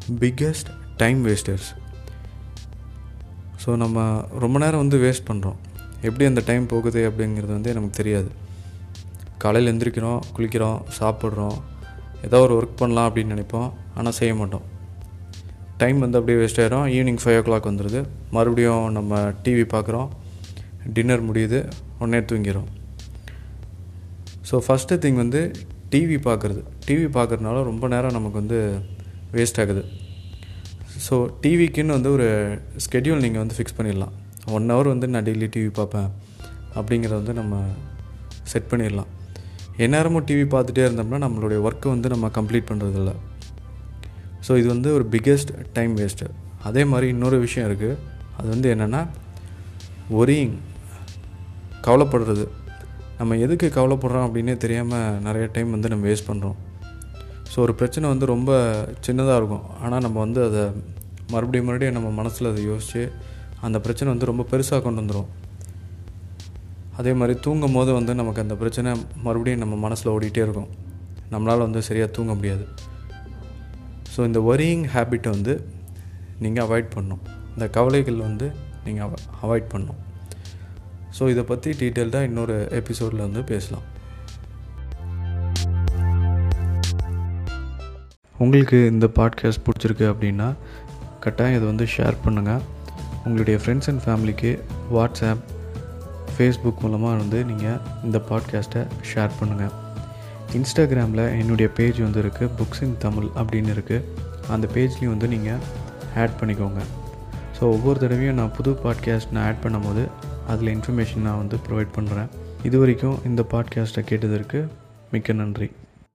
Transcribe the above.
biggest time wasters so நம்ம ரொம்ப நேரம் வந்து வேஸ்ட் பண்ணுறோம் எப்படி அந்த டைம் போகுது அப்படிங்கிறது வந்து நமக்கு தெரியாது காலையில் எந்திரிக்கிறோம் குளிக்கிறோம் சாப்பிட்றோம் ஏதோ ஒரு ஒர்க் பண்ணலாம் அப்படின்னு நினைப்போம் ஆனால் செய்ய மாட்டோம் டைம் வந்து அப்படியே வேஸ்ட் ஆயிரும் ஈவினிங் ஃபைவ் ஓ கிளாக் வந்துடுது மறுபடியும் நம்ம டிவி பார்க்குறோம் டின்னர் முடியுது உடனே தூங்கிடும் ஸோ ஃபஸ்ட்டு திங் வந்து டிவி பார்க்குறது டிவி பார்க்குறதுனால ரொம்ப நேரம் நமக்கு வந்து வேஸ்ட் ஆகுது ஸோ டிவிக்குன்னு வந்து ஒரு ஸ்கெட்யூல் நீங்கள் வந்து ஃபிக்ஸ் பண்ணிடலாம் ஒன் ஹவர் வந்து நான் டெய்லி டிவி பார்ப்பேன் அப்படிங்கிறத வந்து நம்ம செட் பண்ணிடலாம் எந்நேரமும் டிவி பார்த்துட்டே இருந்தோம்னா நம்மளுடைய ஒர்க்கை வந்து நம்ம கம்ப்ளீட் பண்ணுறதில்ல ஸோ இது வந்து ஒரு பிக்கெஸ்ட் டைம் வேஸ்ட்டு அதே மாதிரி இன்னொரு விஷயம் இருக்குது அது வந்து என்னென்னா ஒரியிங் கவலைப்படுறது நம்ம எதுக்கு கவலைப்படுறோம் அப்படின்னே தெரியாமல் நிறைய டைம் வந்து நம்ம வேஸ்ட் பண்ணுறோம் ஸோ ஒரு பிரச்சனை வந்து ரொம்ப சின்னதாக இருக்கும் ஆனால் நம்ம வந்து அதை மறுபடியும் மறுபடியும் நம்ம மனசில் அதை யோசித்து அந்த பிரச்சனை வந்து ரொம்ப பெருசாக கொண்டு வந்துடும் அதே மாதிரி தூங்கும் போது வந்து நமக்கு அந்த பிரச்சனை மறுபடியும் நம்ம மனசில் ஓடிட்டே இருக்கும் நம்மளால் வந்து சரியாக தூங்க முடியாது ஸோ இந்த ஒரியிங் ஹேபிட்டை வந்து நீங்கள் அவாய்ட் பண்ணணும் இந்த கவலைகள் வந்து நீங்கள் அவாய்ட் பண்ணணும் ஸோ இதை பற்றி டீட்டெயில்டாக இன்னொரு எபிசோடில் வந்து பேசலாம் உங்களுக்கு இந்த பாட்காஸ்ட் பிடிச்சிருக்கு அப்படின்னா கட்டாயம் இதை வந்து ஷேர் பண்ணுங்கள் உங்களுடைய ஃப்ரெண்ட்ஸ் அண்ட் ஃபேமிலிக்கு வாட்ஸ்அப் ஃபேஸ்புக் மூலமாக வந்து நீங்கள் இந்த பாட்காஸ்ட்டை ஷேர் பண்ணுங்கள் இன்ஸ்டாகிராமில் என்னுடைய பேஜ் வந்து இருக்குது புக்ஸ் இன் தமிழ் அப்படின்னு இருக்குது அந்த பேஜ்லேயும் வந்து நீங்கள் ஆட் பண்ணிக்கோங்க ஸோ ஒவ்வொரு தடவையும் நான் புது பாட்காஸ்ட் நான் ஆட் பண்ணும்போது அதில் இன்ஃபர்மேஷன் நான் வந்து ப்ரொவைட் பண்ணுறேன் இது வரைக்கும் இந்த பாட்காஸ்ட்டை கேட்டதற்கு மிக்க நன்றி